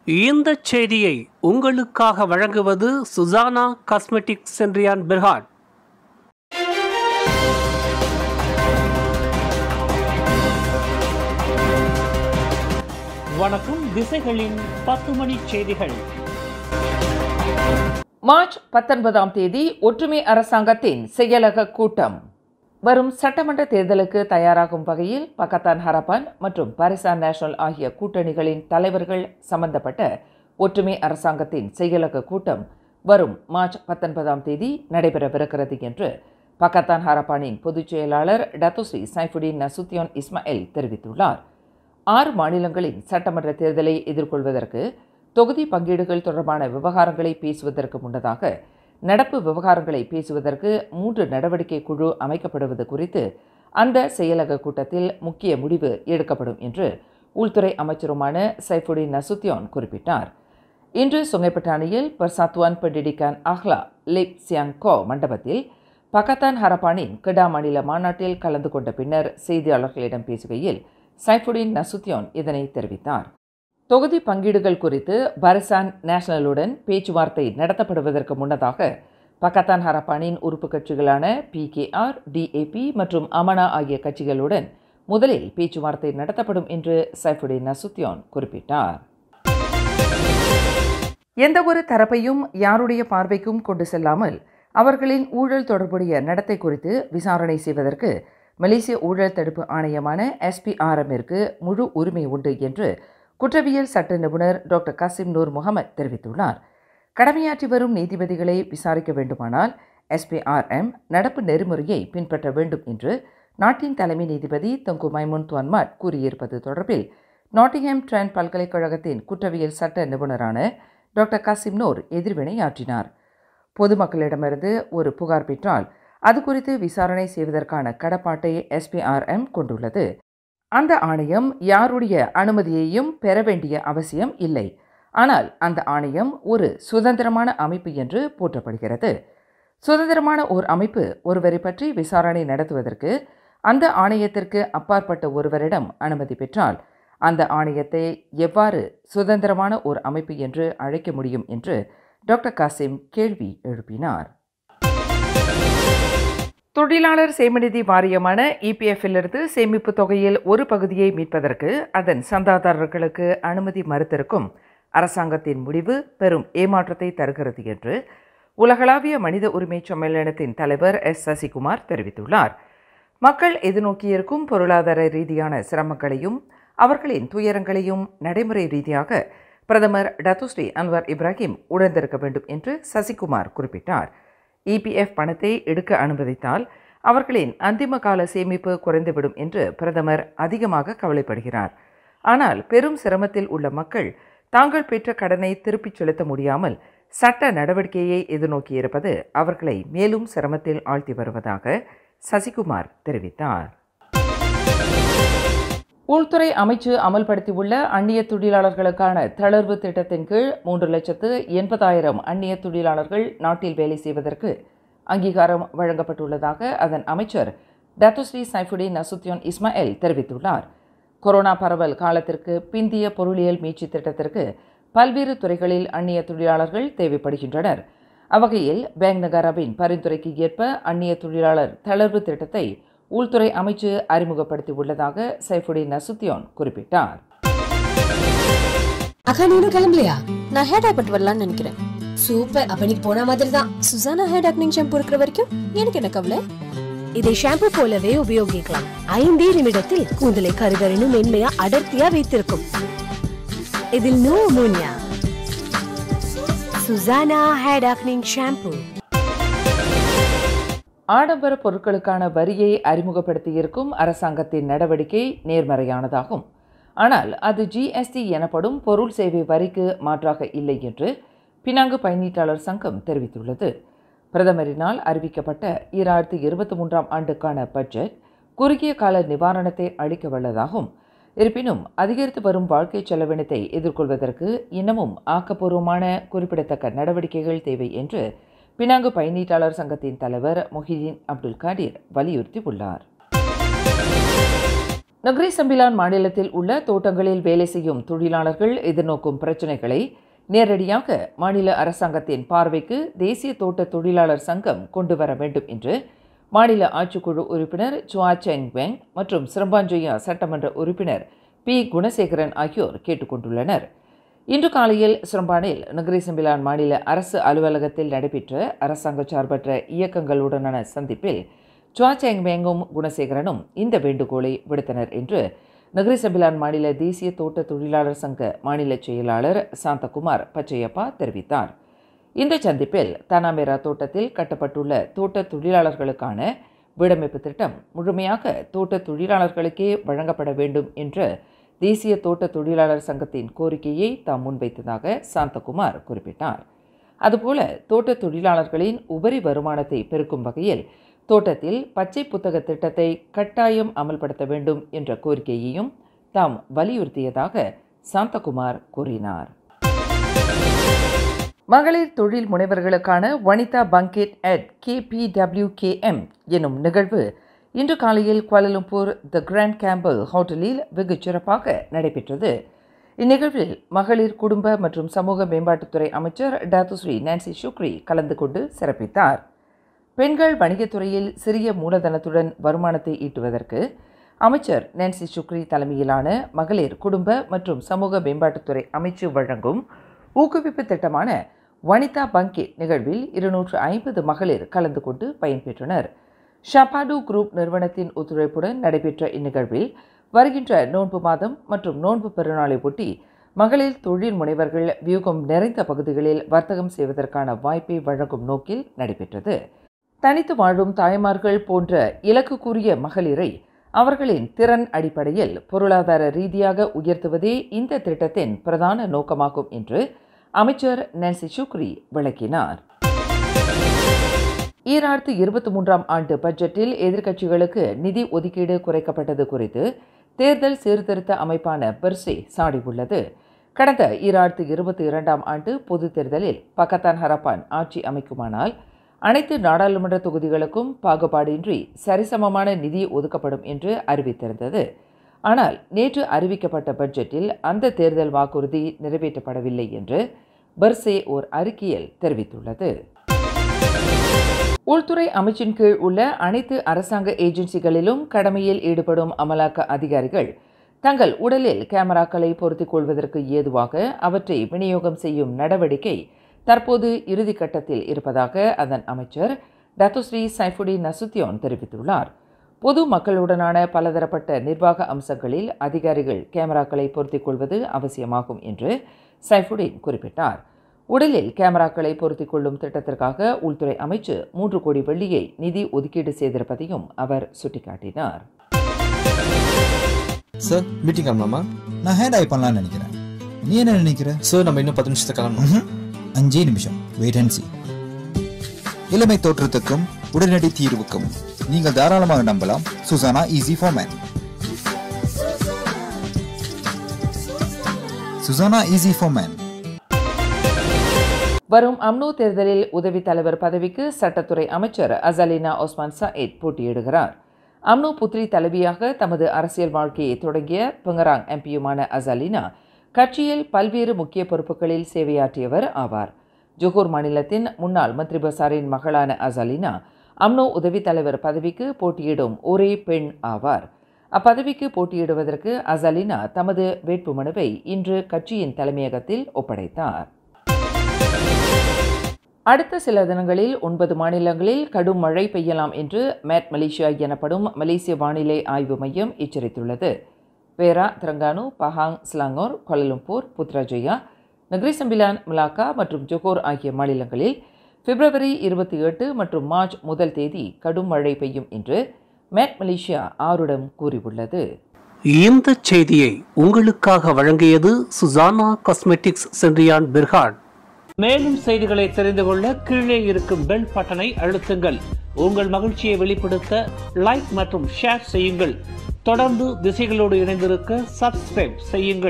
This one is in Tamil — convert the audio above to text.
இந்த செய்தியை உங்களுக்காக வழங்குவது சுசானா காஸ்மெட்டிக்ஸ் சென்றியான் பெர்ஹாட் வணக்கம் திசைகளின் பத்து மணி செய்திகள் மார்ச் பத்தொன்பதாம் தேதி ஒற்றுமை அரசாங்கத்தின் செயலக கூட்டம் வரும் சட்டமன்ற தேர்தலுக்கு தயாராகும் வகையில் பக்கத்தான் ஹரப்பான் மற்றும் பாரிசான் நேஷனல் ஆகிய கூட்டணிகளின் தலைவர்கள் சம்பந்தப்பட்ட ஒற்றுமை அரசாங்கத்தின் செயலக கூட்டம் வரும் மார்ச் பத்தொன்பதாம் தேதி நடைபெறவிருக்கிறது என்று பக்கத்தான் ஹரப்பானின் பொதுச் செயலாளர் டத்துஸ்ரீ சைஃபுடின் நசுத்தியோன் இஸ்மாயில் தெரிவித்துள்ளார் ஆறு மாநிலங்களின் சட்டமன்ற தேர்தலை எதிர்கொள்வதற்கு தொகுதி பங்கீடுகள் தொடர்பான விவகாரங்களை பேசுவதற்கு முன்னதாக நடப்பு விவகாரங்களை பேசுவதற்கு மூன்று நடவடிக்கை குழு அமைக்கப்படுவது குறித்து அந்த செயலக கூட்டத்தில் முக்கிய முடிவு எடுக்கப்படும் என்று உள்துறை அமைச்சருமான சைஃபுடின் நசுத்தியோன் குறிப்பிட்டார் இன்று சுங்கைப்பட்டாணியில் பர்சாத்வான் பெண்டிடிகான் அஹ்லா லிப் சியாங் கோ மண்டபத்தில் பக்கத்தான் ஹரப்பானின் கிடா மாநில மாநாட்டில் கலந்து கொண்ட பின்னர் செய்தியாளர்களிடம் பேசுகையில் சைஃபுடின் நசுத்தியோன் இதனை தெரிவித்தார் தொகுதி பங்கீடுகள் குறித்து பரிசான் நேஷனலுடன் பேச்சுவார்த்தை நடத்தப்படுவதற்கு முன்னதாக பக்கத்தான் ஹரப்பானின் உறுப்பு கட்சிகளான பிகேஆர் டிஏபி மற்றும் அமனா ஆகிய கட்சிகளுடன் முதலில் பேச்சுவார்த்தை நடத்தப்படும் என்று சைஃபுடின் நசுத்தியோன் குறிப்பிட்டார் எந்த ஒரு தரப்பையும் யாருடைய பார்வைக்கும் கொண்டு செல்லாமல் அவர்களின் ஊழல் தொடர்புடைய நடத்தை குறித்து விசாரணை செய்வதற்கு மலேசிய ஊழல் தடுப்பு ஆணையமான எஸ்பிஆர்எம்மிற்கு முழு உரிமை உண்டு என்று குற்றவியல் சட்ட நிபுணர் டாக்டர் கசிம் நூர் முகமது தெரிவித்துள்ளார் கடமையாற்றி வரும் நீதிபதிகளை விசாரிக்க வேண்டுமானால் எஸ்பிஆர்எம் நடப்பு நெறிமுறையை பின்பற்ற வேண்டும் என்று நாட்டின் தலைமை நீதிபதி தங்கு மைமுன் துவன்மாட் கூறியிருப்பது தொடர்பில் நாட்டிங்ஹாம் ட்ரெண்ட் பல்கலைக்கழகத்தின் குற்றவியல் சட்ட நிபுணரான டாக்டர் கசிம் நூர் எதிர்வினை ஆற்றினார் பொதுமக்களிடமிருந்து ஒரு புகார் பெற்றால் அது குறித்து விசாரணை செய்வதற்கான கடப்பாட்டை எஸ்பிஆர்எம் கொண்டுள்ளது அந்த ஆணையம் யாருடைய அனுமதியையும் பெற வேண்டிய அவசியம் இல்லை ஆனால் அந்த ஆணையம் ஒரு சுதந்திரமான அமைப்பு என்று போற்றப்படுகிறது சுதந்திரமான ஓர் அமைப்பு ஒருவரை பற்றி விசாரணை நடத்துவதற்கு அந்த ஆணையத்திற்கு அப்பாற்பட்ட ஒருவரிடம் அனுமதி பெற்றால் அந்த ஆணையத்தை எவ்வாறு சுதந்திரமான ஓர் அமைப்பு என்று அழைக்க முடியும் என்று டாக்டர் காசிம் கேள்வி எழுப்பினார் தொழிலாளர் சேமநிதி வாரியமான இபிஎஃப்பிலிருந்து சேமிப்பு தொகையில் ஒரு பகுதியை மீட்பதற்கு அதன் சந்தாதாரர்களுக்கு அனுமதி மறுத்திருக்கும் அரசாங்கத்தின் முடிவு பெரும் ஏமாற்றத்தை தருகிறது என்று உலகளாவிய மனித உரிமை சம்மேளனத்தின் தலைவர் எஸ் சசிகுமார் தெரிவித்துள்ளார் மக்கள் எதிர்நோக்கியிருக்கும் பொருளாதார ரீதியான சிரமங்களையும் அவர்களின் துயரங்களையும் நடைமுறை ரீதியாக பிரதமர் டத்துஸ்ரீ அன்வர் இப்ராஹிம் உணர்ந்திருக்க வேண்டும் என்று சசிகுமார் குறிப்பிட்டார் இபிஎஃப் பணத்தை எடுக்க அனுமதித்தால் அவர்களின் அந்திம கால சேமிப்பு குறைந்துவிடும் என்று பிரதமர் அதிகமாக கவலைப்படுகிறார் ஆனால் பெரும் சிரமத்தில் உள்ள மக்கள் தாங்கள் பெற்ற கடனை திருப்பிச் செலுத்த முடியாமல் சட்ட நடவடிக்கையை எதிர்நோக்கியிருப்பது அவர்களை மேலும் சிரமத்தில் ஆழ்த்தி வருவதாக சசிகுமார் தெரிவித்தார் உள்துறை அமைச்சு அமல்படுத்தியுள்ள அந்நிய தொழிலாளர்களுக்கான தளர்வு திட்டத்தின் கீழ் மூன்று லட்சத்து எண்பதாயிரம் அந்நிய தொழிலாளர்கள் நாட்டில் வேலை செய்வதற்கு அங்கீகாரம் வழங்கப்பட்டுள்ளதாக அதன் அமைச்சர் டத்துஸ்ரீ சைஃபுடின் நசுத்தியோன் இஸ்மாயில் தெரிவித்துள்ளார் கொரோனா பரவல் காலத்திற்கு பிந்திய பொருளியல் மீட்சி திட்டத்திற்கு பல்வேறு துறைகளில் அந்நிய தொழிலாளர்கள் தேவைப்படுகின்றனர் அவ்வகையில் பேங் நகராவின் பரிந்துரைக்கு ஏற்ப அந்நிய தொழிலாளர் தளர்வு திட்டத்தை உள்துறை அமைச்சு அறிமுகப்படுத்தியுள்ளதாக சைஃபுடின் நசுத்தியோன் குறிப்பிட்டார் அக்கா நீனும் கிளம்பலையா நான் ஹேர் டாக் பட்டு வரலாம்னு நினைக்கிறேன் சூப்பர் அப்ப நீ போன மாதிரி தான் சுசானா ஹேர் டாக்னிங் ஷாம்பு இருக்கிற வரைக்கும் எனக்கு என்ன கவலை இதை ஷாம்பு போலவே உபயோகிக்கலாம் ஐந்தே நிமிடத்தில் கூந்தலை கருகரினும் மென்மையா அடர்த்தியா வைத்திருக்கும் இதில் no ammonia Susana hair darkening shampoo ஆடம்பர பொருட்களுக்கான வரியை அறிமுகப்படுத்தியிருக்கும் அரசாங்கத்தின் நடவடிக்கை நேர்மறையானதாகும் ஆனால் அது ஜிஎஸ்டி எனப்படும் பொருள் சேவை வரிக்கு மாற்றாக இல்லை என்று பினாங்கு பயணீட்டாளர் சங்கம் தெரிவித்துள்ளது பிரதமரினால் அறிவிக்கப்பட்ட ஈராயிரத்தி இருபத்தி மூன்றாம் ஆண்டுக்கான பட்ஜெட் குறுகிய கால நிவாரணத்தை அளிக்க வல்லதாகும் இருப்பினும் அதிகரித்து வரும் வாழ்க்கை செலவினத்தை எதிர்கொள்வதற்கு இன்னமும் ஆக்கப்பூர்வமான குறிப்பிடத்தக்க நடவடிக்கைகள் தேவை என்று பினாங்கு பயணீட்டாளர் சங்கத்தின் தலைவர் மொஹிதீன் அப்துல் காடிர் வலியுறுத்தியுள்ளார் நக்ரி சம்பிலான் மாநிலத்தில் உள்ள தோட்டங்களில் வேலை செய்யும் தொழிலாளர்கள் எதிர்நோக்கும் பிரச்சினைகளை நேரடியாக மாநில அரசாங்கத்தின் பார்வைக்கு தேசிய தோட்ட தொழிலாளர் சங்கம் கொண்டு வர வேண்டும் என்று மாநில ஆட்சிக்குழு உறுப்பினர் சுவா செங் வெங் மற்றும் சிரம்பாஞ்சொய்யா சட்டமன்ற உறுப்பினர் பி குணசேகரன் ஆகியோர் கேட்டுக்கொண்டுள்ளனர் இன்று காலையில் சிரம்பானில் நகரி சம்பிலான் மாநில அரசு அலுவலகத்தில் நடைபெற்ற அரசாங்க சார்பற்ற இயக்கங்களுடனான சந்திப்பில் சுவா செங் வெங்கும் குணசேகரனும் இந்த வேண்டுகோளை விடுத்தனர் என்று நகரி சம்பிலான் மாநில தேசிய தோட்ட தொழிலாளர் சங்க மாநில செயலாளர் சாந்தகுமார் பச்சையப்பா தெரிவித்தார் இந்த சந்திப்பில் தனாமேரா தோட்டத்தில் கட்டப்பட்டுள்ள தோட்ட தொழிலாளர்களுக்கான வீடமைப்பு திட்டம் முழுமையாக தோட்ட தொழிலாளர்களுக்கே வழங்கப்பட வேண்டும் என்ற தேசிய தோட்ட தொழிலாளர் சங்கத்தின் கோரிக்கையை தாம் முன்வைத்ததாக சாந்தகுமார் குறிப்பிட்டார் அதுபோல தோட்ட தொழிலாளர்களின் உபரி வருமானத்தை பெருக்கும் வகையில் தோட்டத்தில் பச்சை புத்தக திட்டத்தை கட்டாயம் அமல்படுத்த வேண்டும் என்ற கோரிக்கையையும் தாம் வலியுறுத்தியதாக சாந்தகுமார் கூறினார் மகளிர் தொழில் முனைவர்களுக்கான வனிதா பங்கெட் அட் கேபிடபிள்யூகேஎம் எனும் நிகழ்வு இன்று காலையில் குவாலலும்பூர் த கிராண்ட் கேம்பல் ஹோட்டலில் வெகு சிறப்பாக நடைபெற்றது இந்நிகழ்வில் மகளிர் குடும்ப மற்றும் சமூக மேம்பாட்டுத்துறை அமைச்சர் டாத்துஸ்ரீ நான்சி சுக்ரி கலந்து கொண்டு சிறப்பித்தார் பெண்கள் வணிகத்துறையில் சிறிய மூலதனத்துடன் வருமானத்தை ஈட்டுவதற்கு அமைச்சர் நான்சி சுக்ரி தலைமையிலான மகளிர் குடும்ப மற்றும் சமூக மேம்பாட்டுத்துறை அமைச்சு வழங்கும் ஊக்குவிப்பு திட்டமான வனிதா பங்கெட் நிகழ்வில் இருநூற்று ஐம்பது மகளிர் கலந்து கொண்டு பயன்பெற்றனர் ஷபாடு குரூப் நிறுவனத்தின் ஒத்துழைப்புடன் நடைபெற்ற இந்நிகழ்வில் வருகின்ற நோன்பு மாதம் மற்றும் நோன்பு பெருநாளை ஒட்டி மகளிர் தொழில் முனைவர்கள் வியூகம் நிறைந்த பகுதிகளில் வர்த்தகம் செய்வதற்கான வாய்ப்பை வழங்கும் நோக்கில் நடைபெற்றது தனித்து வாழும் தாய்மார்கள் போன்ற இலக்குக்குரிய மகளிரை அவர்களின் திறன் அடிப்படையில் பொருளாதார ரீதியாக உயர்த்துவதே இந்த திட்டத்தின் பிரதான நோக்கமாகும் என்று அமைச்சர் நான்சி சுக்ரி விளக்கினார் ஈராயிரத்து இருபத்தி மூன்றாம் ஆண்டு பட்ஜெட்டில் எதிர்க்கட்சிகளுக்கு நிதி ஒதுக்கீடு குறைக்கப்பட்டது குறித்து தேர்தல் சீர்திருத்த அமைப்பான பெர்சே சாடியுள்ளது கடந்த ஈராயிரத்து இருபத்தி இரண்டாம் ஆண்டு பொதுத் தேர்தலில் பக்கத்தான் ஹரப்பான் ஆட்சி அமைக்குமானால் அனைத்து நாடாளுமன்ற தொகுதிகளுக்கும் பாகுபாடின்றி சரிசமமான நிதி ஒதுக்கப்படும் என்று அறிவித்திருந்தது ஆனால் நேற்று அறிவிக்கப்பட்ட பட்ஜெட்டில் அந்த தேர்தல் வாக்குறுதி நிறைவேற்றப்படவில்லை என்று பர்சே ஓர் அறிக்கையில் தெரிவித்துள்ளது உள்துறை அமைச்சின் கீழ் உள்ள அனைத்து அரசாங்க ஏஜென்சிகளிலும் கடமையில் ஈடுபடும் அமலாக்க அதிகாரிகள் தங்கள் உடலில் கேமராக்களை பொருத்திக் கொள்வதற்கு ஏதுவாக அவற்றை விநியோகம் செய்யும் நடவடிக்கை தற்போது இறுதிக்கட்டத்தில் இருப்பதாக அதன் அமைச்சர் டத்துஸ்ரீ சைஃபுடி நசுத்தியோன் தெரிவித்துள்ளார் பொது மக்களுடனான பலதரப்பட்ட நிர்வாக அம்சங்களில் அதிகாரிகள் கேமராக்களை பொருத்திக் கொள்வது அவசியமாகும் என்று சைஃபுடின் குறிப்பிட்டார் உடலில் கேமராக்களை பொருத்திக் கொள்ளும் திட்டத்திற்காக உள்துறை அமைச்சு மூன்று கோடி வெள்ளியை நிதி ஒதுக்கீடு செய்திருப்பதையும் அவர் சுட்டிக்காட்டினார் சார் மீட்டிங் கிளம்பலாமா நான் ஹேண்ட் ஐ பண்ணலாம்னு நினைக்கிறேன் நீ என்ன நினைக்கிற சார் நம்ம இன்னும் பத்து நிமிஷத்துக்கு கிளம்பணும் ம்ஹும். அஞ்சே நிமிஷம் வெயிட் அண்ட் சி இளமை தோற்றத்துக்கும் உடனடி தீர்வுக்கும் நீங்கள் தாராளமாக நம்பலாம் Susana easy for men Susana easy for men வரும் அம்னோ தேர்தலில் உதவி தலைவர் பதவிக்கு சட்டத்துறை அமைச்சர் அசலினா ஒஸ்மான் சயீத் போட்டியிடுகிறார் அம்னோ புத்ரி தலைவியாக தமது அரசியல் வாழ்க்கையை தொடங்கிய பிங்கராங் எம்பியுமான அசலினா கட்சியில் பல்வேறு முக்கிய பொறுப்புகளில் சேவையாற்றியவர் ஆவார் ஜொஹூர் மாநிலத்தின் முன்னாள் மந்திரி பசாரின் மகளான அசலினா அம்னோ உதவி தலைவர் பதவிக்கு போட்டியிடும் ஒரே பெண் ஆவார் அப்பதவிக்கு போட்டியிடுவதற்கு அசலினா தமது வேட்புமனுவை இன்று கட்சியின் தலைமையகத்தில் ஒப்படைத்தார் அடுத்த சில தினங்களில் ஒன்பது மாநிலங்களில் கடும் மழை பெய்யலாம் என்று மேட் மலேசியா எனப்படும் மலேசிய வானிலை ஆய்வு மையம் எச்சரித்துள்ளது Perak Terengganu Pahang Selangor Kuala Lumpur Putrajaya Negeri Sembilan Malacca மற்றும் ஜொகோர் ஆகிய மாநிலங்களில் பிப்ரவரி இருபத்தி எட்டு மற்றும் மார்ச் முதல் தேதி கடும் மழை பெய்யும் என்று மேட் மலேசியா ஆருடம் கூறியுள்ளது இந்த செய்தியை உங்களுக்காக வழங்கியது சுசானா காஸ்மெட்டிக்ஸ் சென்றியான் பிர்ஹாட் மேலும் செய்திகளை தெரிந்து கொள்ள கீழே இருக்கும் பெல் பட்டனை அழுத்துங்கள் உங்கள் மகிழ்ச்சியை வெளிப்படுத்த லைக் மற்றும் ஷேர் செய்யுங்கள் தொடர்ந்து திசைகளோடு இணைந்திருக்க சப்ஸ்கிரைப் செய்யுங்கள்